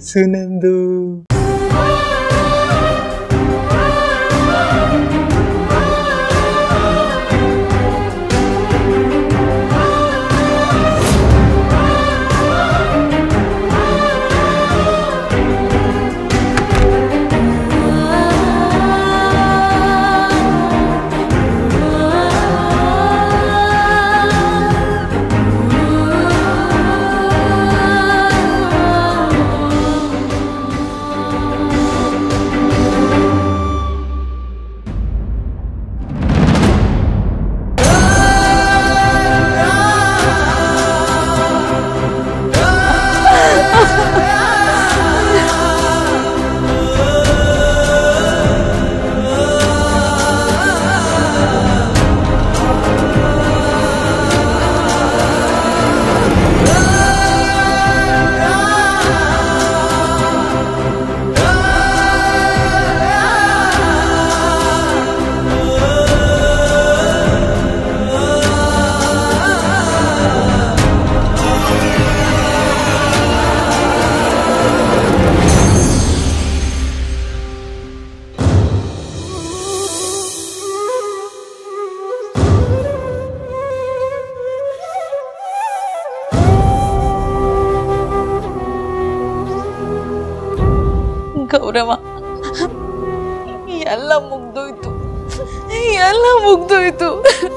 ಕನಸು ನಂದು ಗೌರವ ಎಲ್ಲ ಮುಗ್ದೋಯ್ತು ಎಲ್ಲ ಮುಗ್ದೋಯ್ತು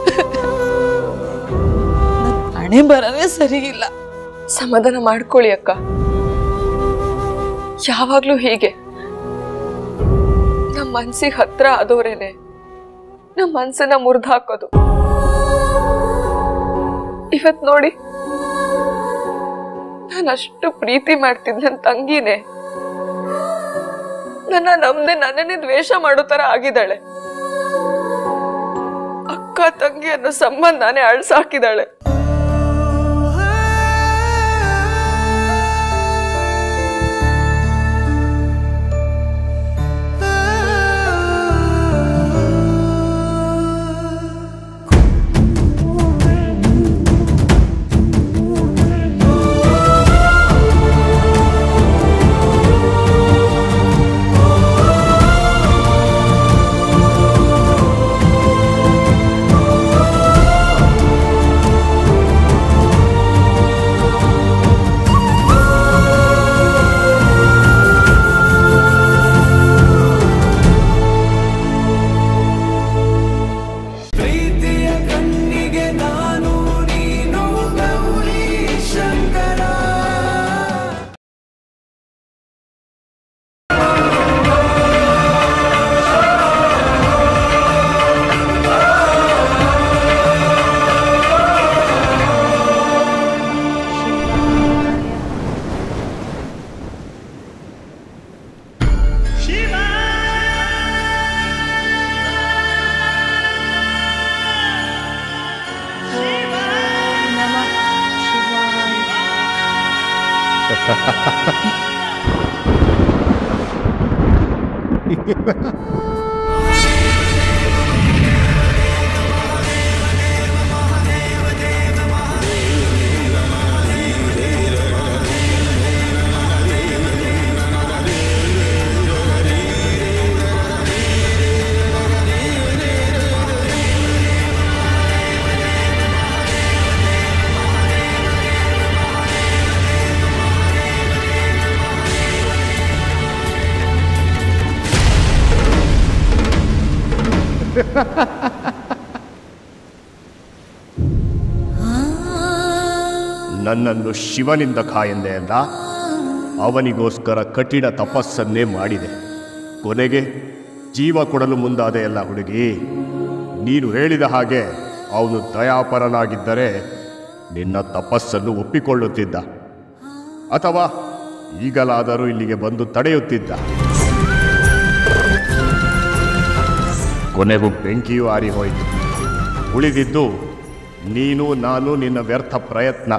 ನನ್ ಹಣೆ ಬರನೇ ಸರಿ ಇಲ್ಲ ಸಮಾಧಾನ ಮಾಡ್ಕೊಳ್ಳಿ ಅಕ್ಕ ಯಾವಾಗ್ಲೂ ಹೀಗೆ ನಮ್ಮ ಮನ್ಸಿಗೆ ಹತ್ರ ಆದವ್ರೇನೆ ನಮ್ಮ ಮನ್ಸನ್ನ ಮುರಿದು ಹಾಕೋದು ಇವತ್ ನೋಡಿ ನಾನು ಅಷ್ಟು ಪ್ರೀತಿ ಮಾಡ್ತಿದ್ ನನ್ನ ತಂಗಿನೇ ನನ್ನ ನಮ್ದೆ ನನ್ನನ್ನೇ ದ್ವೇಷ ಮಾಡೋ ತರ ಆಗಿದ್ದಾಳೆ ಅಕ್ಕ ತಂಗಿ ಅನ್ನೋ ಸಂಬಂಧನೇ ಅಳ್ಸಾಕಿದಾಳೆ ಪ್ರೀತಿಯ ಕಣ್ಣಿಗೆ ನಾನು ನೀನು ಗೌರಿ ಶಂಕರ ನನ್ನನ್ನು ಶಿವನಿಂದ ಕಾಯಂದೆ ಅಲ್ಲ ಅವನಿಗೋಸ್ಕರ ಕಠಿಣ ತಪಸ್ಸನ್ನೇ ಮಾಡಿದೆ ಕೊನೆಗೆ ಜೀವ ಕೊಡಲು ಮುಂದಾದೆ ಅಲ್ಲ ಹುಡುಗಿ ನೀನು ಹೇಳಿದ ಹಾಗೆ ಅವನು ದಯಾಪರನಾಗಿದ್ದರೆ ನಿನ್ನ ತಪಸ್ಸನ್ನು ಒಪ್ಪಿಕೊಳ್ಳುತ್ತಿದ್ದ ಅಥವಾ ಈಗಲಾದರೂ ಇಲ್ಲಿಗೆ ಬಂದು ತಡೆಯುತ್ತಿದ್ದ ಕೊನೆಗೂ ಬೆಂಕಿಯೂ ಆರಿ ಹೋಯಿತು ಉಳಿದಿದ್ದು ನೀನು ನಾನು ನಿನ್ನ ವ್ಯರ್ಥ ಪ್ರಯತ್ನ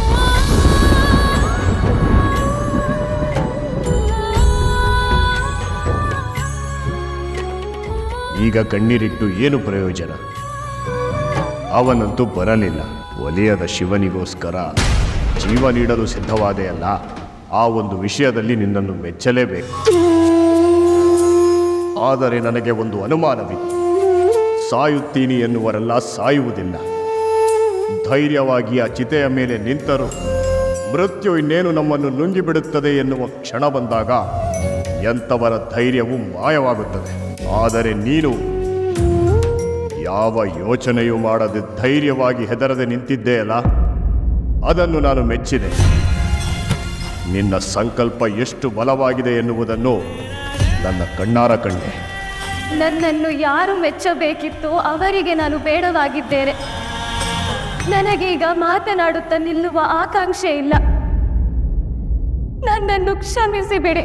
ಈಗ ಕಣ್ಣೀರಿಟ್ಟು ಏನು ಪ್ರಯೋಜನ ಅವನಂತೂ ಬರಲಿಲ್ಲ ಒಲಿಯದ ಶಿವನಿಗೋಸ್ಕರ ಜೀವ ನೀಡಲು ಸಿದ್ಧವಾದೆಯಲ್ಲ ಆ ಒಂದು ವಿಷಯದಲ್ಲಿ ನಿನ್ನನ್ನು ಮೆಚ್ಚಲೇಬೇಕು ಆದರೆ ನನಗೆ ಒಂದು ಅನುಮಾನವಿದೆ ಸಾಯುತ್ತೀನಿ ಎನ್ನುವರೆಲ್ಲ ಸಾಯುವುದಿಲ್ಲ ಧೈರ್ಯವಾಗಿ ಆ ಚಿತೆಯ ಮೇಲೆ ನಿಂತರು ಮೃತ್ಯು ಇನ್ನೇನು ನಮ್ಮನ್ನು ನುಂಗಿಬಿಡುತ್ತದೆ ಎನ್ನುವ ಕ್ಷಣ ಬಂದಾಗ ಎಂಥವರ ಧೈರ್ಯವು ಮಾಯವಾಗುತ್ತದೆ ಆದರೆ ನೀನು ಯಾವ ಯೋಚನೆಯೂ ಮಾಡದೆ ಧೈರ್ಯವಾಗಿ ಹೆದರದೆ ನಿಂತಿದ್ದೆಯಲ್ಲ ಅದನ್ನು ನಾನು ಮೆಚ್ಚಿದೆ ನಿನ್ನ ಸಂಕಲ್ಪ ಎಷ್ಟು ಬಲವಾಗಿದೆ ಎನ್ನುವುದನ್ನು ನನ್ನ ಕಣ್ಣಾರ ಕಂಡೆ ನನ್ನನ್ನು ಯಾರು ಮೆಚ್ಚಬೇಕಿತ್ತು ಅವರಿಗೆ ನಾನು ಬೇಡವಾಗಿದ್ದೇನೆ ನನಗೀಗ ಮಾತನಾಡುತ್ತಾ ನಿಲ್ಲುವ ಆಕಾಂಕ್ಷೆ ಇಲ್ಲ ನನ್ನನ್ನು ಕ್ಷಮಿಸಿ ಬಿಡಿ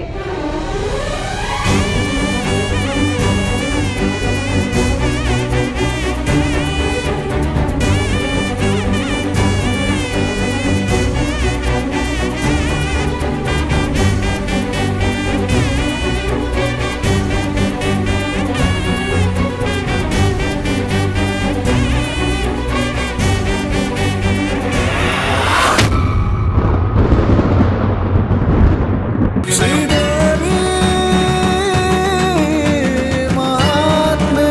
ಶ್ರೀದೇವಿ ಮಹಾತ್ಮೆ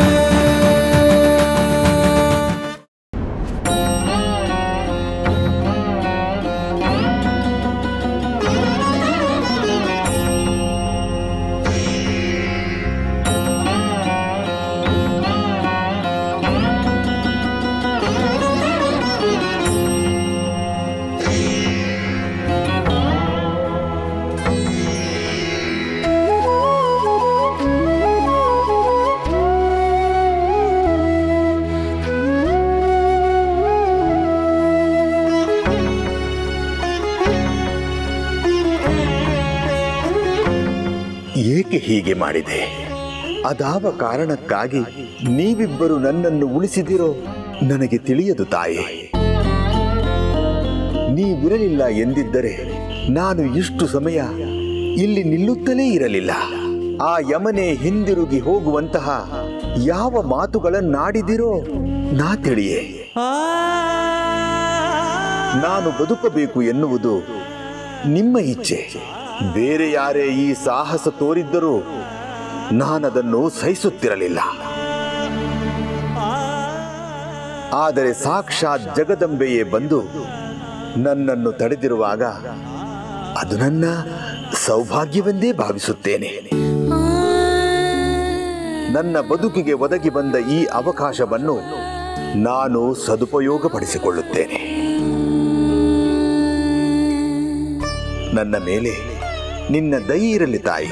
ಏಕೆ ಹೀಗೆ ಮಾಡಿದೆ ಅದಾವ ಕಾರಣಕ್ಕಾಗಿ ನೀವಿಬ್ಬರು ನನ್ನನ್ನು ಉಳಿಸಿದಿರೋ ನನಗೆ ತಿಳಿಯದು ತಾಯಿ ನೀವಿರಲಿಲ್ಲ ಎಂದಿದ್ದರೆ ನಾನು ಇಷ್ಟು ಸಮಯ ಇಲ್ಲಿ ನಿಲ್ಲುತ್ತಲೇ ಇರಲಿಲ್ಲ ಆ ಯಮನೆ ಹಿಂದಿರುಗಿ ಹೋಗುವಂತಹ ಯಾವ ಮಾತುಗಳನ್ನಾಡಿದಿರೋ ನಾ ತಿಳಿಯೇ ನಾನು ಬದುಕಬೇಕು ಎನ್ನುವುದು ನಿಮ್ಮ ಇಚ್ಛೆ ಬೇರೆ ಯಾರೇ ಈ ಸಾಹಸ ತೋರಿದ್ದರೂ ನಾನದನ್ನು ಸಹಿಸುತ್ತಿರಲಿಲ್ಲ ಆದರೆ ಸಾಕ್ಷಾತ್ ಜಗದಂಬೆಯೇ ಬಂದು ನನ್ನನ್ನು ತಡೆದಿರುವಾಗ ಅದು ನನ್ನ ಸೌಭಾಗ್ಯವೆಂದೇ ಭಾವಿಸುತ್ತೇನೆ ನನ್ನ ಬದುಕಿಗೆ ಒದಗಿ ಬಂದ ಈ ಅವಕಾಶವನ್ನು ನಾನು ಸದುಪಯೋಗಪಡಿಸಿಕೊಳ್ಳುತ್ತೇನೆ ನನ್ನ ಮೇಲೆ ನಿನ್ನ ದಯ ಇರಲಿ ತಾಯಿ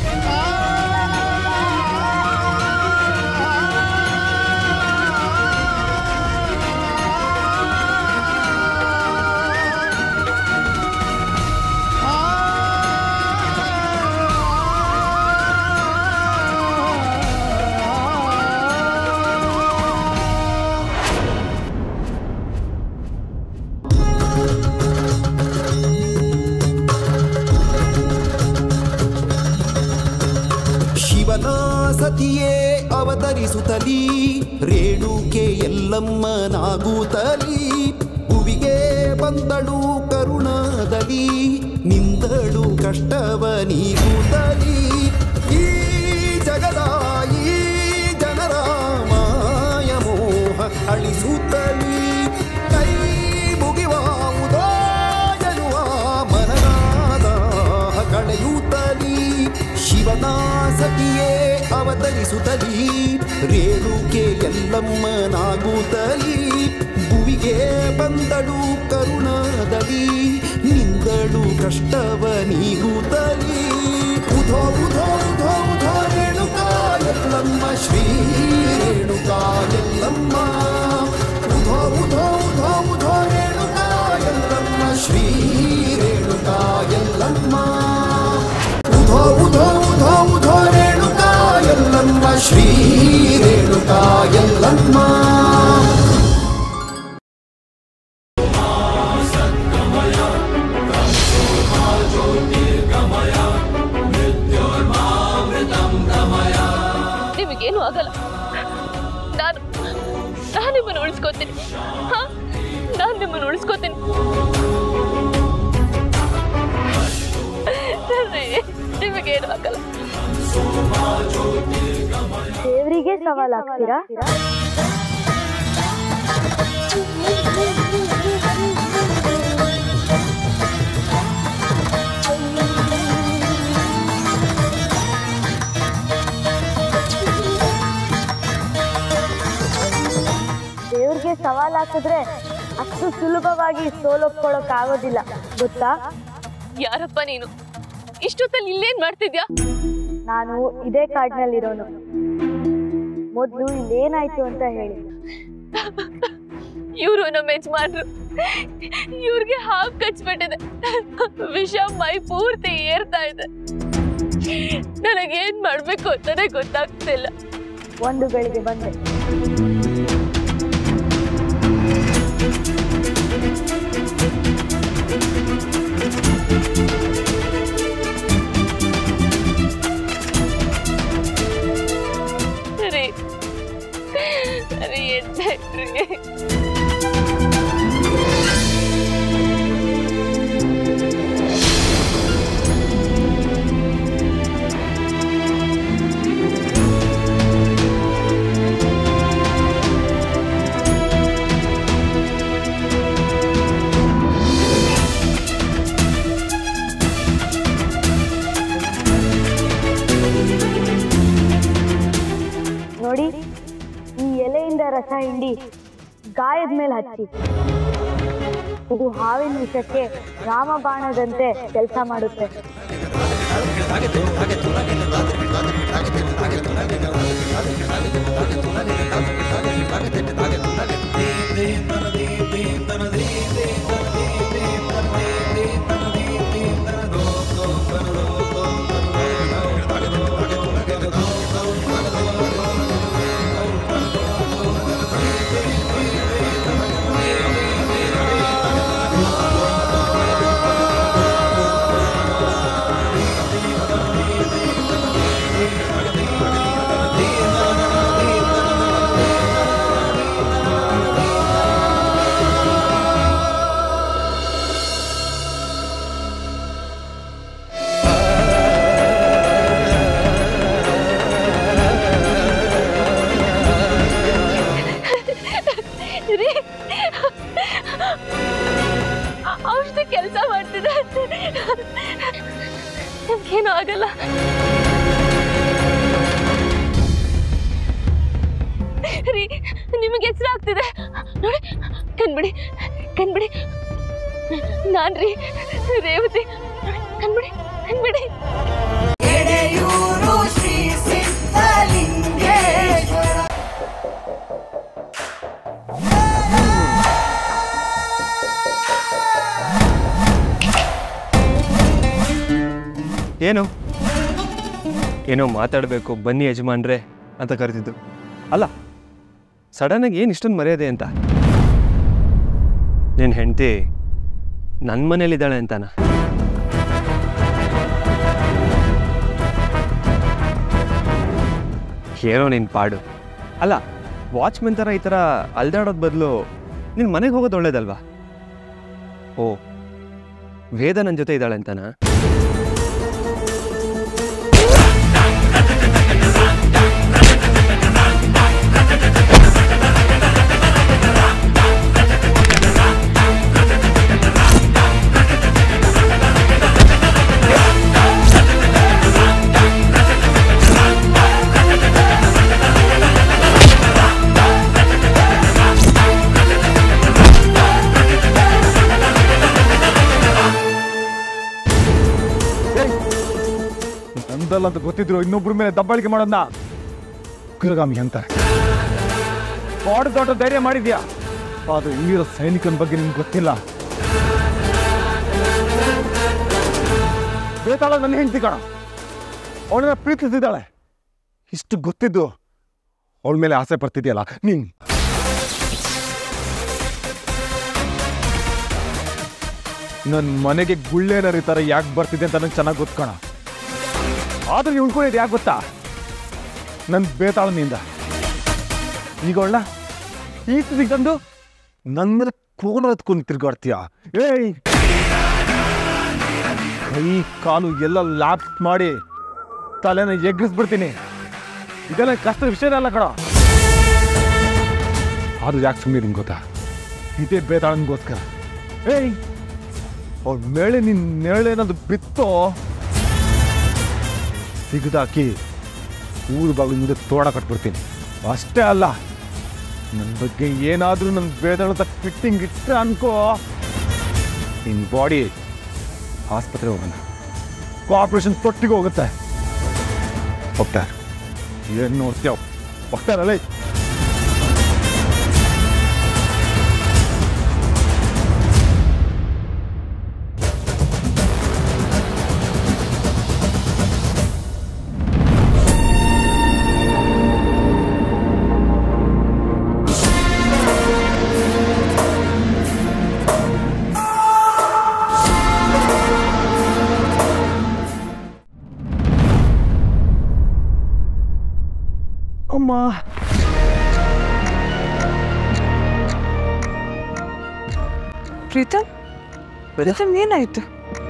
ಶಿವನ ಸತಿಯೇ ಅವತರಿಸುತ್ತಲೀ ರೇಣುಕೆ ಎಲ್ಲಮ್ಮನಾಗುತ್ತಲೀ ಭುವಿಗೆ ಬಂದಳು ಕರುಣದಲ್ಲಿ ನಿಂದಳು ಕಷ್ಟವ ನೀಗುತ್ತಲೀ ಈ ಜಗದ ಈ ಜನರ ಮಾಯ ಮೋಹ ಅಳಿಸುತ್ತಲೀ ಕೈ ಮುಗಿವಾವುದೋ ಎನ್ನುವ ಮನನಾದ ಕಳೆಯುತ್ತಲೀ ಶಿವನ ಸತಿಯೇ ಅವತರಿಸುತ್ತಲೀ ರೇಣುಕೆ ಎಲ್ಲಮ್ಮನಾಗುತ್ತಲೀ ಭುವಿಗೆ ಬಂದಳು ಕರುಣದಲ್ಲಿ ನಿಂದಳು ಕಷ್ಟವ ನೀಗುತ್ತಲೀ ಉಧೋ ಉಧೋ ಉಧೋ ಉಧೋ ರೇಣುಕಾ ಎಲ್ಲಮ್ಮ ಶ್ರೀ ರೇಣುಕಾ ಎಲ್ಲಮ್ಮ ಉಧೋ ಉಧೋ ಉಧೋ ಉಧೋ ರೇಣುಕಾ ಎಲ್ಲಮ್ಮ ಶ್ರೀ ರೇಣುಕಾ ಎಲ್ಲಮ್ಮ ಉಧೋ ಉಧೋ ಉಧೋ ಉಧೋ ರೇಣುಕಾ ಎಲ್ಲಮ್ಮ ಶ್ರೀ ರೇಣುಕಾ ಎಲ್ಲಮ್ಮ ನಿಮಗೇನು ಆಗಲ್ಲ ನಾನು ನಾನು ನಿಮ್ಮನ್ನು ಉಳಿಸ್ಕೋತೀನಿ ಹಾ ನಾನು ನಿಮ್ಮನ್ನು ಉಳಿಸ್ಕೋತೀನಿ ನಿಮಗೇನು ಆಗಲ್ಲ ದೇವರಿಗೆ ಸವಾಲ್ ಆಗ್ತೀರಾ ದೇವ್ರಿಗೆ ಸವಾಲ್ ಹಾಕಿದ್ರೆ ಅಷ್ಟು ಸುಲಭವಾಗಿ ಸೋಲೊಪ್ಕೊಳ್ಳೋಕ್ ಆಗೋದಿಲ್ಲ ಗೊತ್ತಾ ಯಾರಪ್ಪ ನೀನು ಇಷ್ಟೊತ್ತಲ್ಲಿ ಇಲ್ಲೇನ್ ಮಾಡ್ತಿದ್ಯಾ ನಾನು ಇದೇ ಕಾಡ್ನಲ್ಲಿರೋನು ಮೊದ್ಲು ಇಲ್ಲೇನಾಯ್ತು ಅಂತ ಹೇಳಿ ಇವರು ನಮ್ಮ ಯಜಮಾನ್ರು ಇವ್ರಿಗೆ ಹಾವು ಕಚ್ಬಿಟ್ಟಿದೆ ವಿಷ ಮೈ ಪೂರ್ತಿ ಏರ್ತಾ ಇದೆ ನನಗೇನ್ ಮಾಡ್ಬೇಕು ಅಂತಾನೆ ಗೊತ್ತಾಗ್ತಿಲ್ಲ ಒಂದು ಗಳಿಗೆ ಬಂದೆ ರೀ ರೀ ಎದ್ದಾಯ್ತ್ರಿ ನೋಡಿ ಈ ಎಲೆಯಿಂದ ರಸ ಹಿಂಡಿ ಗಾಯದ ಮೇಲೆ ಹಚ್ಚಿ ಇದು ಹಾವಿನ ವಿಷಕ್ಕೆ ರಾಮಬಾಣದಂತೆ ಕೆಲಸ ಮಾಡುತ್ತೆ ರೀ ಔಷಧಿ ಕೆಲಸ ಮಾಡ್ತಿದೆ ನಿಮ್ಗೇನು ಆಗಲ್ಲ ರೀ ನಿಮಗೆ ಹೆಸರು ಆಗ್ತಿದೆ ನೋಡಿ ಕಣ್ಬಿಡಿ ಕಣ್ಬಿಡಿ ನಾನ್ ರೀ ರೇವತಿ ನೋಡಿ, ಕಣ್ಬಿಡಿ ಕಣ್ಬಿಡಿ ಎಡೆಯೂರು ಶ್ರೀ ಸಿದ್ಧಲಿಂಗೇಶ್ವರ ಏನು ಏನೋ ಮಾತಾಡಬೇಕು ಬನ್ನಿ ಯಜಮಾನ್ರೆ ಅಂತ ಕರೆದಿದ್ದು ಅಲ್ಲ ಸಡನ್ನಾಗಿ ಏನು ಇಷ್ಟೊಂದು ಮರ್ಯಾದೆ ಅಂತ ನಿನ್ನ ಹೆಂಡತಿ ನನ್ನ ಮನೇಲಿದ್ದಾಳೆ ಅಂತಾನ ಏನೋ ನಿನ್ನ ಪಾಡು ಅಲ್ಲ ವಾಚ್ಮೆನ್ ಥರ ಈ ಥರ ಅಲ್ದಾಡೋದು ಬದಲು ನಿನ್ನ ಮನೆಗೆ ಹೋಗೋದು ಒಳ್ಳೇದಲ್ವಾ ಓ ವೇದ ನನ್ನ ಜೊತೆ ಇದ್ದಾಳೆ ಅಂತಾನಾ ನಂದಲ್ಲ ಅಂತ ಗೊತ್ತಿದ್ರು ಇನ್ನೊಬ್ರ ಮೇಲೆ ದಬ್ಬಾಳಿಕೆ ಮಾಡೋದನ್ನ ಉಗ್ರಗಾಮಿ ಅಂತಾರೆ ದೊಡ್ಡ ದೊಡ್ಡ ಧೈರ್ಯ ಮಾಡಿದ್ಯಾ ಅದು ಇಲ್ಲಿರೋ ಸೈನಿಕನ ಬಗ್ಗೆ ನಿಮ್ಗೆ ಗೊತ್ತಿಲ್ಲ ಬೇತಾಳ ನನ್ನ ಹೆಂಡತಿ ಕಣ ಅವಳನ್ನ ಪ್ರೀತಿಸಿದ್ದಾಳೆ ಇಷ್ಟು ಗೊತ್ತಿದ್ದು ಅವಳ ಮೇಲೆ ಆಸೆ ಪಡ್ತಿದ್ಯಲ್ಲ ನೀನ್ ನನ್ನ ಮನೆಗೆ ಗುಳ್ಳೆನರಿ ಥರ ಯಾಕೆ ಬರ್ತಿದೆ ಅಂತ ನಂಗೆ ಚೆನ್ನಾಗಿ ಗೊತ್ಕಣ ಆದ್ರೆ ಉಳ್ಕೊಂಡಿದ್ದು ಯಾಕೆ ಗೊತ್ತಾ ನನ್ನ ಬೇತಾಳನಿಂದ ಈಗ ಅವಳ ಈ ಸ್ಥಿತಿಗೆ ತಂದು ನನ್ನ ಮೇಲೆ ಕೋಣ ಹತ್ಕೊಂಡು ತಿರ್ಗಾಡ್ತೀಯ ಏಯ್ ಕೈ ಕಾಲು ಎಲ್ಲ ಲ್ಯಾಪ್ಸ್ ಮಾಡಿ ತಲೆನ ಎಗ್ಗಿಸ್ಬಿಡ್ತೀನಿ ಇದೆಲ್ಲ ಕಷ್ಟದ ವಿಷಯ ಅಲ್ಲ ಕಣ ಅದು ಯಾಕೆ ಸುಮ್ಮನೆ ನಿಂಗೆ ಗೊತ್ತಾ ಇದೇ ಬೇತಾಳನ್ಗೋಸ್ಕರ ಏಯ್ ಅವ್ರ ಮೇಳೆ ನಿನ್ನ ನೇಳೇನದು ಬಿತ್ತೋ ಸಿಗದಾಕಿ ಊರು ಬಾಗಿಲು ಮುಂದೆ ತೋಡ ಕಟ್ಬಿಡ್ತೀನಿ ಅಷ್ಟೇ ಅಲ್ಲ ನನ್ನ ಬಗ್ಗೆ ಏನಾದರೂ ನನ್ನ ಬೇದಾಳದ ಫಿಟ್ಟಿಂಗ್ ಇಟ್ಟರೆ ಅನ್ಕೋ ನಿನ್ನ ಬಾಡಿ ಆಸ್ಪತ್ರೆ ಹೋಗೋಣ ಆಪರೇಷನ್ ತೊಟ್ಟಿಗೆ ಹೋಗುತ್ತೆ ಹೋಗ್ತಾ ಏನು ನೋಡ್ತೀಯ ಹೋಗ್ತಾರಲ್ಲ ಅಮ್ಮ ಪ್ರೀತಮ್ ಪ್ರೀತಮ್ ಏನಾಯ್ತು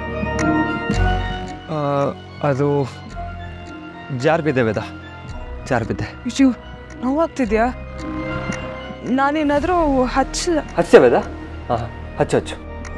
ಆ, ಅದು ಜಾರ್ ಬಿದ್ದೆ ವೇದ ಜಾರ್ ಬಿದ್ದೆ ಶಿವ್ ನೋವಾಗ್ತಿದ್ಯಾ ನಾನೇನಾದರೂ ಹಚ್ಚ ಹಚ್ಚೆ ವೇದ ಹಾಂ ಹಚ್ಚು ಹಚ್ಚು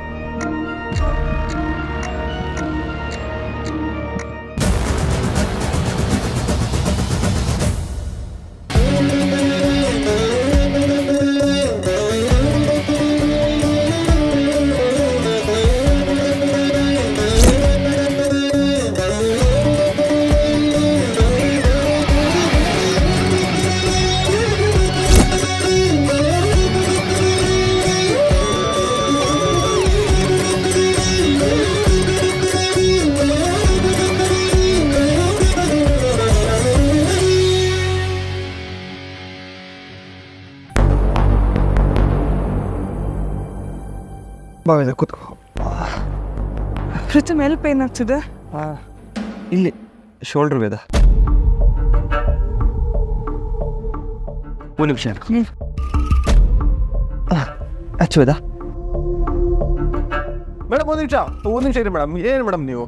ಬಾ ವೇದ ಕೂತ್ಕೋ ಪ್ರೀತಮ್ ಎಲ್ಲಿ ಪೇನ್ ಆಗ್ತಿದೆ ಹಾಂ ಇಲ್ಲಿ ಶೋಲ್ಡ್ರ್ ವೇದ ಒಂದು ನಿಮಿಷ ಹ್ಮ್. ಹಚ್ಚು ವೇದ ಮೇಡಮ್ ಒಂದು ನಿಮಿಷ ಒಂದು ನಿಮಿಷ ಇರಿ ಮೇಡಮ್ ಏನು ಮೇಡಮ್ ನೀವು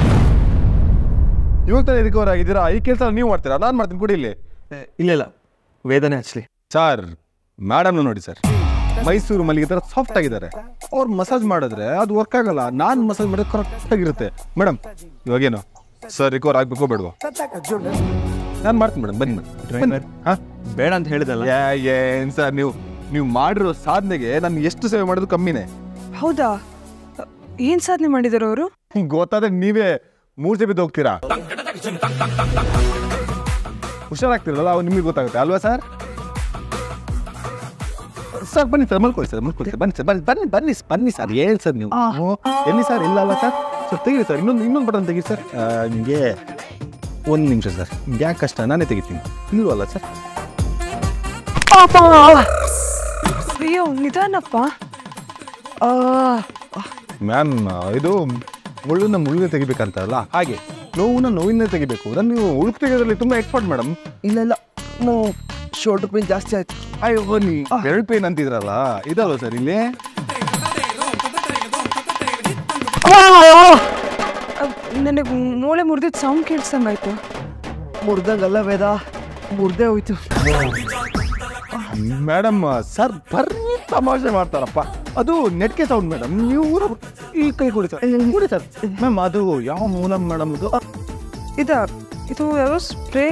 ಇವಾಗ ತಾನೇ ರಿಕವರ್ ಆಗಿದ್ದೀರಾ ಈ ಕೆಲಸ ನೀವು ಮಾಡ್ತೀರಾ ನಾನು ಮಾಡ್ತೀನಿ ಕೊಡಿ ಇಲ್ಲಿ ಇಲ್ಲ ಇಲ್ಲ ವೇದನೆ ಹಚ್ಚಲಿ ಸರ್ ಮೇಡಮ್ನ ನೋಡಿ ಸರ್ ಮೈಸೂರು ಮಲ್ಲಿಗೆ ಥರ ಸಾಫ್ಟ್ ಆಗಿದ್ದಾರೆ ಅವ್ರು ಮಸಾಜ್ ಮಾಡಿದ್ರೆ ಅದು ವರ್ಕ್ ಆಗಲ್ಲ ನಾನು ಮಸಾಜ್ ಮಾಡೋದು ಕರೆಕ್ಟ್ ಆಗಿರುತ್ತೆ ಮೇಡಮ್ ಇವಾಗೇನು ಸರ್ ರಿಕವರ್ ಆಗಬೇಕು ಬೇಡವಾ ನಾನು ಮಾಡ್ತೀನಿ ಮೇಡಮ್ ಬನ್ನಿ ಮೇಡಮ್ ಹಾಂ ಬೇಡ ಅಂತ ಹೇಳಿದಲ್ಲ ಏನ್ ಸರ್ ನೀವು ನೀವು ಮಾಡಿರೋ ಸಾಧನೆಗೆ ನಾನು ಎಷ್ಟು ಸೇವೆ ಮಾಡೋದು ಕಮ್ಮಿನೇ ಹೌದಾ ಏನು ಸಾಧನೆ ಮಾಡಿದಾರೆ ಅವರು ಗೊತ್ತಾದ್ರೆ ನೀವೇ ಮೂರ್ಛೆ ಬಿದ್ದು ಹೋಗ್ತೀರಾ ಹುಷಾರಾಗ್ತಿರಲ್ಲ ಅವು ನಿಮಗೆ ಗೊತ್ತಾಗುತ್ತೆ ಅಲ್ವಾ ಸರ್ ಸರ್ ಬನ್ನಿ ಸರ್ ಮಲ್ಕೊಳ್ಳಿ ಸರ್ ಮಲ್ಕೊಳ್ಳಿ ಸರ್ ಬನ್ನಿ ಸರ್ ಬನ್ನಿ ಬನ್ನಿ ಬನ್ನಿ ಬನ್ನಿ ಸರ್ ಏನು ಸರ್ ನೀವು ಹ್ಞೂ. ಎಲ್ಲಿ ಸರ್ ಇಲ್ಲ ಅಲ್ಲ ಸರ್ ಸರ್ ತೆಗೀರಿ ಸರ್ ಇನ್ನೊಂದು ಇನ್ನೊಂದು ಬಟನ್ ತೆಗೀರಿ ಸರ್ ನಿಮಗೆ ಒಂದು ನಿಮಿಷ ಸರ್ ನಿಮ್ಗೆ ಯಾಕೆ ಕಷ್ಟ ನಾನೇ ತೆಗಿತೀನಿ ಇಲ್ವಲ್ಲ ಸರ್ ಅಯ್ಯೋ ನಿಧಾನಪ್ಪ ಆ, ಮ್ಯಾಮ್ ಇದು ಮುಳ್ಳನ್ನ ಮುಳ್ಳಿನ ತೆಗಿಬೇಕಂತಲ್ಲ ಹಾಗೆ ನೋವನ್ನ ನೋವಿನ ತೆಗಿಬೇಕು ನಾನು ನೀವು ಉಳುಕು ತೆಗೆಯೋದ್ರಲ್ಲಿ ತುಂಬ ಎಕ್ಸ್ಪರ್ಟ್ ಮೇಡಮ್ ಇಲ್ಲ ಇಲ್ಲ ನಾವು ಶೋಲ್ಡರ್ ಪೇನ್ ಜಾಸ್ತಿ ಆಯ್ತು ಅಯ್ಯೋ ನೀ ಬೆರಳು ಪೇನ್ ಅಂತಿದ್ರಲ್ಲ ಇದಲ್ವ ಸರ್ ಇಲ್ಲಿ ನನಗೆ ಮೂಳೆ ಮುರಿದಿದ್ದು ಸೌಂಡ್ ಕೇಳಿಸಂಗಾಯ್ತು ಮುರ್ದಂಗಲ್ಲ ವೇದ ಮುರ್ದೇ ಹೋಯ್ತು ಮೇಡಮ್ ಸರ್ ಬರ್ರಿ ತಮಾಷೆ ಮಾಡ್ತಾರಪ್ಪ ಅದು ನೆಟ್ಗೆ ಸೌಂಡ್ ಮೇಡಮ್ ನೀವು ಊರ ಈ ಕೈ ಕೊಡಿ ಸರ್ ಕೊಡಿ ಸರ್ ಮ್ಯಾಮ್ ಅದು ಯಾವ ಮೂಲ ಮೇಡಮ್ ಇದು ಇದ ಇದು ಯಾವ ಸ್ಪ್ರೇ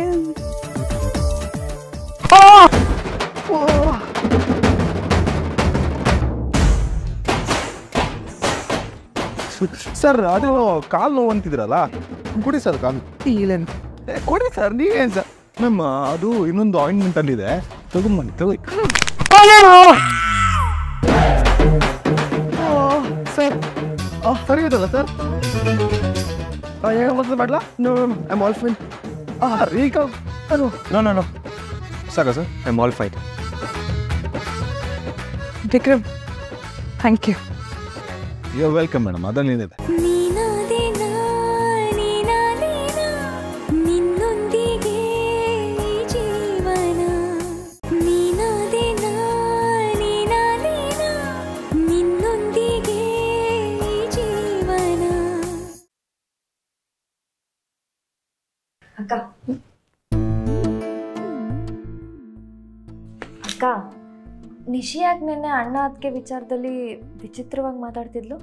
ಸರ್ ಅದು ಕಾಲು ನೋವು ಅಂತಿದ್ರಲ್ಲ ಕೊಡಿ ಸರ್ ಕಾಲು ಇಲ್ಲೇನು ಏ, ಕೊಡಿ ಸರ್ ನೀವೇನು ಸರ್ ಮ್ಯಾಮ್ ಅದು ಇನ್ನೊಂದು ಆಯಿಂಟ್ಮೆಂಟ್ ಅಲ್ಲಿದೆ ತಗೊಂಬನ್ನಿ ತಗೋ ಸರ್ ಸರಿ ಇದಲ್ಲ ಸರ್ ಹೇಗೆ ಮಕ್ಕಳು ಮಾಡಲ ನೋ ಐ ಆಲ್ ಫೈನ್ ಈಗ ನೋ ನೋ ನೋ ಸಾಕ sir I all fine Vikram thank you you welcome madam ಅದನ್ನೇನಿದೆ ನೀನಾದೇನಾ ನೀನಾದೇನಾ ನಿನ್ನೊಂದಿಗೆ ಈ ಜೀವನ ನೀನಾದೇನಾ ನೀನಾದೇನಾ ನಿನ್ನೊಂದಿಗೆ ಈ ಜೀವನ ನಿಶಿಯಾಗಿ ನಿನ್ನೆ ಅಣ್ಣ ಅದಕ್ಕೆ ವಿಚಾರದಲ್ಲಿ ವಿಚಿತ್ರವಾಗಿ ಮಾತಾಡ್ತಿದ್ಲು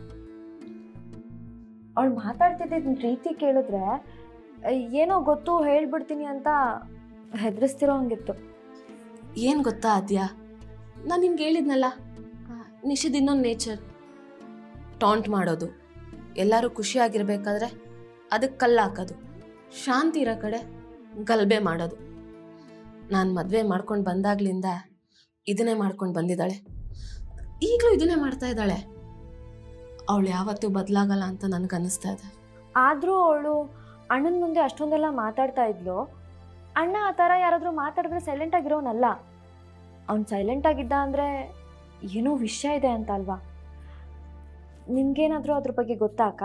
ಅವಳು ಮಾತಾಡ್ತಿದ್ದ ರೀತಿ ಕೇಳಿದ್ರೆ ಏನೋ ಗೊತ್ತು ಹೇಳ್ಬಿಡ್ತೀನಿ ಅಂತ ಹೆದರಿಸ್ತಿರೋ ಹಂಗಿತ್ತು ಏನು ಗೊತ್ತಾ ಅದ್ಯಾ ನಾನು ನಿಮ್ಗೆ ಹೇಳಿದ್ನಲ್ಲ ನಿಷಿದ್ ಇನ್ನೊಂದು ನೇಚರ್ ಟಾಂಟ್ ಮಾಡೋದು ಎಲ್ಲರೂ ಖುಷಿಯಾಗಿರ್ಬೇಕಾದ್ರೆ ಅದಕ್ಕೆ ಕಲ್ಲು ಹಾಕೋದು ಶಾಂತಿ ಇರೋ ಕಡೆ ಗಲ್ಬೆ ಮಾಡೋದು ನಾನು ಮದುವೆ ಮಾಡ್ಕೊಂಡು ಬಂದಾಗ್ಲಿಂದ ಇದನ್ನೇ ಮಾಡ್ಕೊಂಡು ಬಂದಿದ್ದಾಳೆ ಈಗಲೂ ಇದನ್ನೇ ಮಾಡ್ತಾ ಇದ್ದಾಳೆ ಅವಳು ಯಾವತ್ತೂ ಬದಲಾಗಲ್ಲ ಅಂತ ನನಗೆ ಅನ್ನಿಸ್ತಾ ಇದೆ ಆದರೂ ಅವಳು ಅಣ್ಣನ ಮುಂದೆ ಅಷ್ಟೊಂದೆಲ್ಲ ಮಾತಾಡ್ತಾ ಇದ್ಲು ಅಣ್ಣ ಆ ಥರ ಯಾರಾದರೂ ಮಾತಾಡಿದ್ರೆ ಸೈಲೆಂಟ್ ಆಗಿರೋನಲ್ಲ ಅವ್ನು ಸೈಲೆಂಟ್ ಆಗಿದ್ದ ಅಂದರೆ ಏನೋ ವಿಷಯ ಇದೆ ಅಂತ ಅಲ್ವಾ ನಿಮ್ಗೇನಾದರೂ ಅದ್ರ ಬಗ್ಗೆ ಗೊತ್ತಾ ಅಕ್ಕ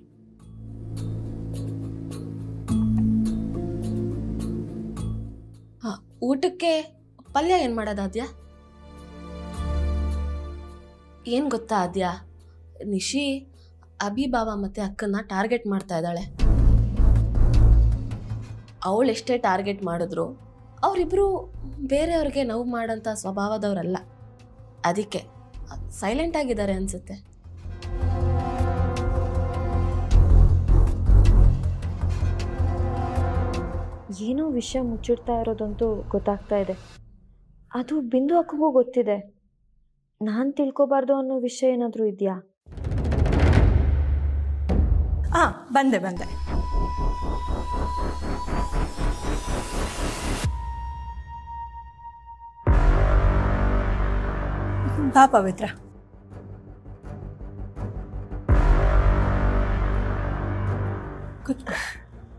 ಹಾಂ ಊಟಕ್ಕೆ ಪಲ್ಯ ಏನು ಮಾಡೋದು ಆದ್ಯಾ ಏನು ಗೊತ್ತಾ ಆದ್ಯಾ ನಿಶಿ ಅಭಿ ಬಾವ ಮತ್ತೆ ಅಕ್ಕನ್ನ ಟಾರ್ಗೆಟ್ ಮಾಡ್ತಾ ಇದ್ದಾಳೆ ಅವಳು ಎಷ್ಟೇ ಟಾರ್ಗೆಟ್ ಮಾಡಿದ್ರು ಅವರಿಬ್ಬರು ಬೇರೆಯವ್ರಿಗೆ ನೋವು ಮಾಡೋಂಥ ಸ್ವಭಾವದವರಲ್ಲ ಅದಕ್ಕೆ ಸೈಲೆಂಟ್ ಆಗಿದ್ದಾರೆ ಅನ್ಸುತ್ತೆ ಏನೋ ವಿಷಯ ಮುಚ್ಚಿಡ್ತಾ ಇರೋದಂತೂ ಗೊತ್ತಾಗ್ತಾ ಇದೆ ಅದು ಬಿಂದು ಅಕ್ಕಗೂ ಗೊತ್ತಿದೆ ನಾನು ತಿಳ್ಕೊಬಾರ್ದು ಅನ್ನೋ ವಿಷಯ ಏನಾದರೂ ಇದೆಯಾ ಆ ಬಂದೆ ಬಂದೆ ಬಾ ಪವಿತ್ರ ಕೂತ್ಕೋ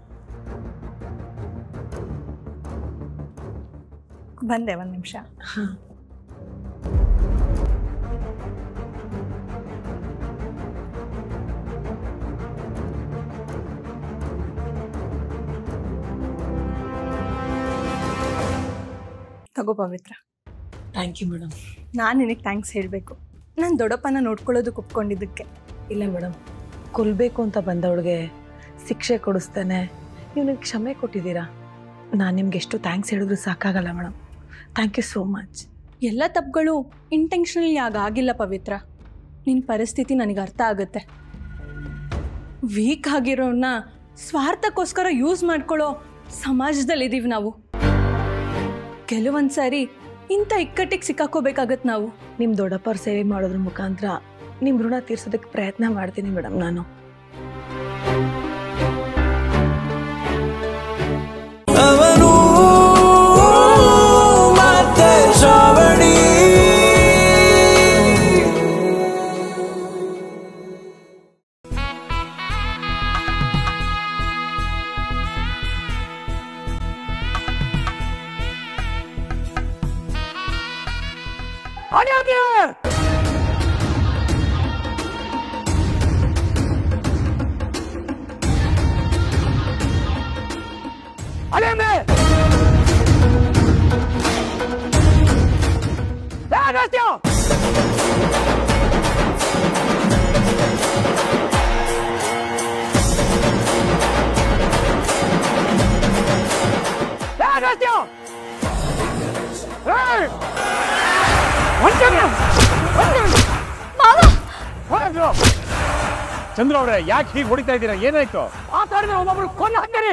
ಬಂದೆ ಒಂದು ನಿಮಿಷ ತಗೋ ಪವಿತ್ರ ಥ್ಯಾಂಕ್ ಯು ಮೇಡಮ್ ನಾನು ನಿನಗೆ ಥ್ಯಾಂಕ್ಸ್ ಹೇಳಬೇಕು ನಾನು ದೊಡ್ಡಪ್ಪನ ನೋಡ್ಕೊಳ್ಳೋದಕ್ಕೆ ಒಪ್ಕೊಂಡಿದ್ದಕ್ಕೆ ಇಲ್ಲ ಮೇಡಮ್ ಕೊಲ್ಬೇಕು ಅಂತ ಬಂದವಳಿಗೆ ಶಿಕ್ಷೆ ಕೊಡಿಸ್ತಾನೆ ನೀವು ನನಗೆ ಕ್ಷಮೆ ಕೊಟ್ಟಿದ್ದೀರಾ ನಾನು ನಿಮ್ಗೆ ಎಷ್ಟು ಥ್ಯಾಂಕ್ಸ್ ಹೇಳಿದ್ರು ಸಾಕಾಗಲ್ಲ madam thank you so much ಎಲ್ಲ ತಪ್ಪುಗಳು ಇಂಟೆನ್ಷನಲಿ ಆಗ ಆಗಿಲ್ಲ ಪವಿತ್ರ ನಿನ್ನ ಪರಿಸ್ಥಿತಿ ನನಗೆ ಅರ್ಥ ಆಗುತ್ತೆ ವೀಕ್ ಆಗಿರೋನ್ನ ಸ್ವಾರ್ಥಕ್ಕೋಸ್ಕರ ಯೂಸ್ ಮಾಡ್ಕೊಳ್ಳೋ ಸಮಾಜದಲ್ಲಿದ್ದೀವಿ ನಾವು ಕೆಲವೊಂದು ಸಾರಿ ಇಂಥ ಇಕ್ಕಟ್ಟಿಗೆ ಸಿಕ್ಕಾಕೋಬೇಕಾಗತ್ತೆ ನಾವು ನಿಮ್ಮ ದೊಡ್ಡಪ್ಪರ ಸೇವೆ ಮಾಡೋದ್ರ ಮುಖಾಂತರ ನಿಮ್ಮ ಋಣ ತೀರ್ಸೋದಕ್ಕೆ ಪ್ರಯತ್ನ ಮಾಡ್ತೀನಿ ಮೇಡಮ್ ನಾನು ಅವನು ಮತ್ತೆ ಶ್ರಾವಣಿ ಚಂದ್ರ ಅವ್ರೆ ಯಾಕೆ ಹೀಗೆ ಹೊಡಿತಾ ಇದ್ದೀರಾ ಏನಾಯ್ತು ಮಾತಾಡಿದ್ರೆ ಒಬ್ಬೊಬ್ರು ಕೊಂದು ಹಾಕ್ತಾರೆ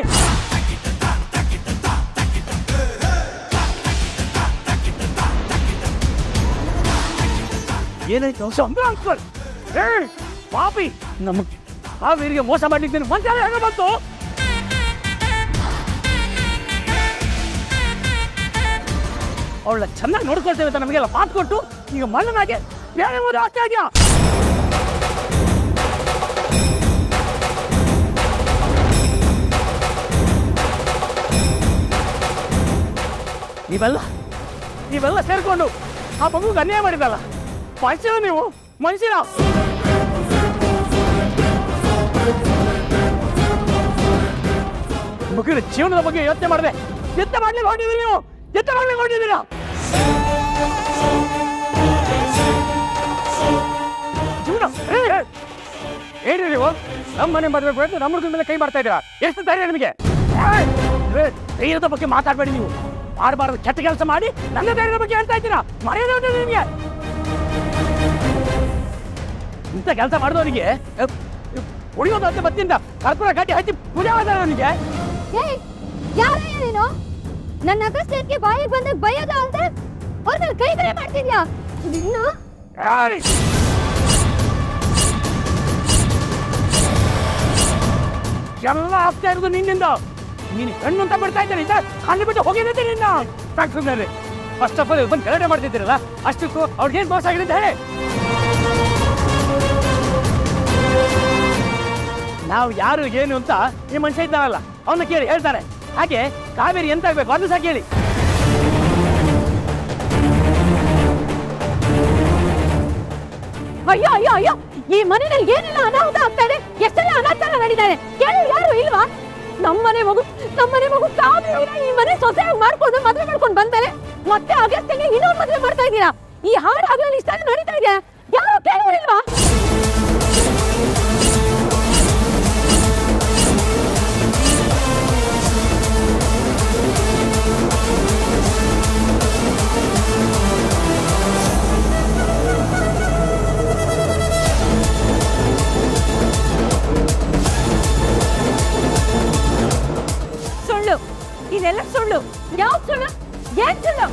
ಏನಾಯ್ತು ಚಂದ್ರ ಅಂಕಲ್ ಏ ಪಾಪಿ ನಮ್ಮ ಕಾವೇರಿಗೆ ಮೋಸ ಮಾಡ್ಲಿಕ್ಕೆ ಮಂತ್ರಾಲಯ ಹೇಗೆ ಬಂತು ಅವಳ ಚೆನ್ನಾಗಿ ನೋಡ್ಕೊಳ್ತೇವೆ ಅಂತ ನಮಗೆಲ್ಲ ಮಾತು ಕೊಟ್ಟು ಈಗ ಮಣ್ಣನಾಗೆ ಬೇರೆ ಊರು ಆಗ್ತಾ ಇದೆಯಾ ನೀವೆಲ್ಲ ನೀವೆಲ್ಲ ಸೇರ್ಕೊಂಡು ಆ ಮಗುಗೆ ಅನ್ಯಾಯ ಮಾಡಿದಲ್ಲ ಮನುಷ್ಯರು ನೀವು ಮನುಷ್ಯರ ಮಗುವಿನ ಜೀವನದ ಬಗ್ಗೆ ಯೋಚನೆ ಮಾಡಿದೆ ಎಂತ ಮಾಡ್ಲಿಕ್ಕೆ ಹೊರಟಿದ್ದೀರಿ ನೀವು ಎಂತ ಮಾಡ್ಲಿಕ್ಕೆ ಹೊರಟಿದ್ದೀರಾ ಜೀವನ ಏ, ಏ, ಏನ್ರಿ ನೀವು ನಮ್ಮ ಮನೆ ಮದುವೆ ನಮ್ಮ ಹುಡುಗನ ಮೇಲೆ ಕೈ ಮಾಡ್ತಾ ಇದ್ದೀರಾ ಎಷ್ಟು ಧೈರ್ಯ ನಿಮಗೆ ಏ, ಏ, ಧೈರ್ಯದ ಬಗ್ಗೆ ಮಾತಾಡಬೇಡಿ ನೀವು ಮಾಡಬಾರ್ದು ಕೆಟ್ಟ ಕೆಲಸ ಮಾಡಿ ನನ್ನ ಧೈರ್ಯದ ಬಗ್ಗೆ ಹೇಳ್ತಾ ಇದ್ದೀರಾ ಮರ್ಯಾದೆ ಉಂಟು ನಿಮಗೆ ಇಂಥ ಕೆಲಸ ಮಾಡಿದವನಿಗೆ ಉಳಿಯೋದು ಅಂತ ಬತ್ತಿಂದ ಕರ್ಪೂರ ಗಡ್ಡಿ ಹಚ್ಚಿ ಪೂಜೆ ಮಾಡಿದ ನನಗೆ ಏಯ್ ಯಾರಯ್ಯ ನೀನು ನನ್ನ ಅಗಸ್ತ್ಯಕ್ಕೆ ಬಾಯಿಗೆ ಬಂದಾಗ ಬೈಯೋದು ಅಂತ ಅವ್ರ ಮೇಲೆ ಕೈ ಬೇರೆ ಮಾಡ್ತಿದ್ಯಾ ನಿನ್ನ ಎಲ್ಲ ಆಗ್ತಾ ಇರೋದು ನಿನ್ನಿಂದ ನೀನು ಹೆಣ್ಣು ಅಂತ ಬಿಡ್ತಾ ಇದ್ದಾರೆ ಇದ್ದ ಅಲ್ಲಿ ಬಿಟ್ಟು ಹೋಗಿದ್ದೆ ನಿನ್ನ ಫ್ಯಾಕ್ಟ್ರಿನಲ್ಲಿ ಫಸ್ಟ್ ಆಫ್ ಆಲ್ ಬಂದು ಗಲಾಟೆ ಮಾಡ್ತಿದ್ದೀರಲ್ಲ ಅಷ್ಟಕ್ಕೂ ಅವ್ರಿಗೆ ಏನು ಮೋಸ ಆಗಿದೆ ಅಂತ ಹೇಳಿ ನಾವು ಯಾರು ಏನು ಅಂತ ಈ ಮನುಷ್ಯ ಇದ್ದಾನಲ್ಲ ಅವನ್ನ ಕೇಳಿ ಹೇಳ್ತಾರೆ ಹಾಗೆ ಕಾವೇರಿ ಎಂತ ಆಗ್ಬೇಕು ಅದನ್ನು ಸಹ ಕೇಳಿ ಅಯ್ಯೋ ಅಯ್ಯೋ ಅಯ್ಯೋ ಈ ಮನೆಯಲ್ಲಿ ಏನೆಲ್ಲ ಅನಾಹುತ ಆಗ್ತಾ ಇದೆ ಎಷ್ಟೆಲ್ಲ ಅನಾಚಾರ ನಡೀತಾರೆ ಕೇಳಿ ಯಾರು ಇಲ್ವಾ ನಮ್ಮನೆ ಮಗು ನಮ್ಮನೆ ಮಗು ಕಾವ್ಯನ ಈ ಮನೆ ಸೊಸೆಯಾಗಿ ಮಾಡ್ಕೊಂಡು ಮದುವೆ ಮಾಡ್ಕೊಂಡು ಬಂದ್ಮೇಲೆ ಮತ್ತೆ ಅಗಸ್ತ್ಯಗೆ ಇನ್ನೊಂದು ಮದುವೆ ಮಾಡ್ತಾ ಇದ್ದೀರಾ ಈ ಹಾಡು ಹಗಲಲ್ಲಿ ಇಷ್ಟ ನಡೀತಾ ಇದೆಯಾ ಯಾರು ಕೇಳೋರಿಲ್ವಾ ಸುಳ್ಳು ಇದೆಲ್ಲ ಸುಳ್ಳು ಯಾವ ಸುಳ್ಳು ಏನ್ ಸುಳ್ಳು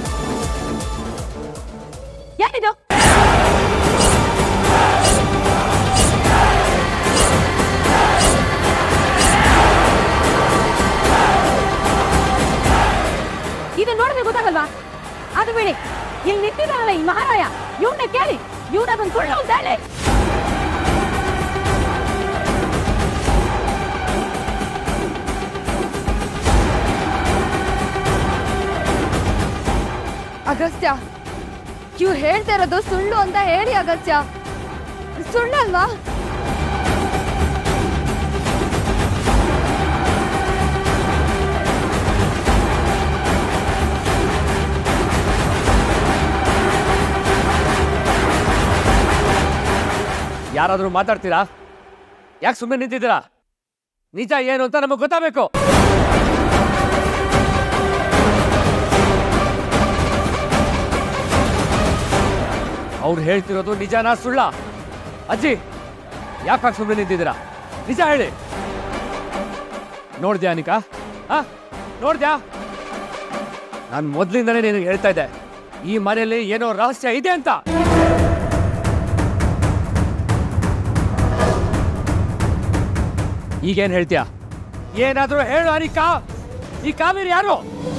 ಏನಿದು ಇದು ನೋಡಿದ್ರೆ ಗೊತ್ತಾಗಲ್ವಾ ಅದು ಬಿಡಿ ಇಲ್ಲಿ ನಿಂತಿದ್ದಾನಲ್ಲ ಈ ಮಹಾರಾಯ ಇವನ್ನ ಕೇಳಿ ಇವನ ಅದನ್ನ ಸುಳ್ಳು ಅಂತ ಹೇಳಿ ಅಗಸ್ತ್ಯ ಇವ್ರು ಹೇಳ್ತಾ ಇರೋದು ಸುಳ್ಳು ಅಂತ ಹೇಳಿ ಅಗಸ್ತ್ಯ ಸುಳ್ಳಲ್ವಾ ಯಾರಾದರೂ ಮಾತಾಡ್ತೀರಾ ಯಾಕೆ ಸುಮ್ಮನೆ ನಿಂತಿದ್ದೀರಾ ನಿಜ ಏನು ಅಂತ ನಮಗೆ ಗೊತ್ತಾಗಬೇಕು ಅವ್ರು ಹೇಳ್ತಿರೋದು ನಿಜನಾ ಸುಳ್ಳ ಅಜ್ಜಿ ಯಾಕೆ ಸುಮ್ಮನೆ ನಿಂತಿದ್ದೀರಾ ನಿಜ ಹೇಳಿ ನೋಡ್ದ್ಯಾ ಅನಿಕಾ ಹಾ ನೋಡ್ದ್ಯಾ ನಾನು ಮೊದಲಿಂದನೇ ನಿನಗೆ ಹೇಳ್ತಾ ಇದ್ದೆ ಈ ಮನೆಯಲ್ಲಿ ಏನೋ ರಹಸ್ಯ ಇದೆ ಅಂತ ಈಗೇನ್ ಹೇಳ್ತೀಯ ಏನಾದ್ರೂ ಹೇಳು ಅನಿಕಾ ಈ ಕಾವೇರಿ ಯಾರು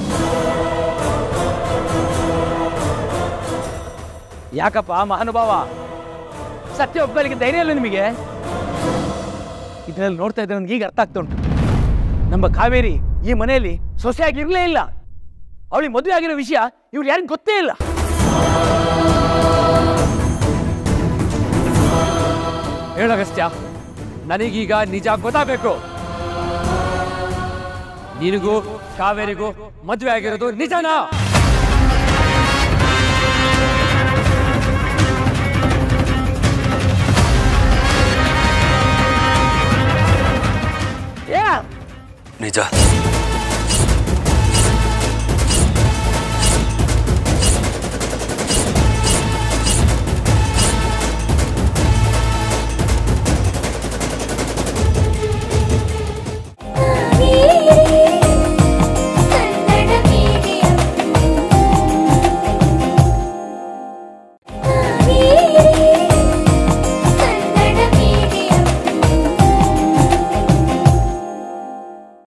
ಯಾಕಪ್ಪ ಮಹಾನುಭಾವ ಸತ್ಯ ಒಪ್ಪಲಿಕ್ಕೆ ಧೈರ್ಯ ಇಲ್ಲ ನಿಮಗೆ ಇದರಲ್ಲಿ ನೋಡ್ತಾ ಇದ್ರೆ ನನಗೆ ಈಗ ಅರ್ಥ ಆಗ್ತಾ ಉಂಟು ನಮ್ಮ ಕಾವೇರಿ ಈ ಮನೆಯಲ್ಲಿ ಸೊಸೆಯಾಗಿ ಇರಲೇ ಇಲ್ಲ ಅವಳಿಗೆ ಮದುವೆ ಆಗಿರೋ ವಿಷಯ ಇವ್ರು ಯಾರಿಗೂ ಗೊತ್ತೇ ಇಲ್ಲ ಹೇಳಗಸ್ತ್ಯ ನನಗೀಗ ನಿಜ ಗೊತ್ತಾಗಬೇಕು ನಿನಗೂ ಕಾವೇರಿಗೂ ಮದುವೆ ಆಗಿರೋದು ನಿಜನಾ ನಿಜ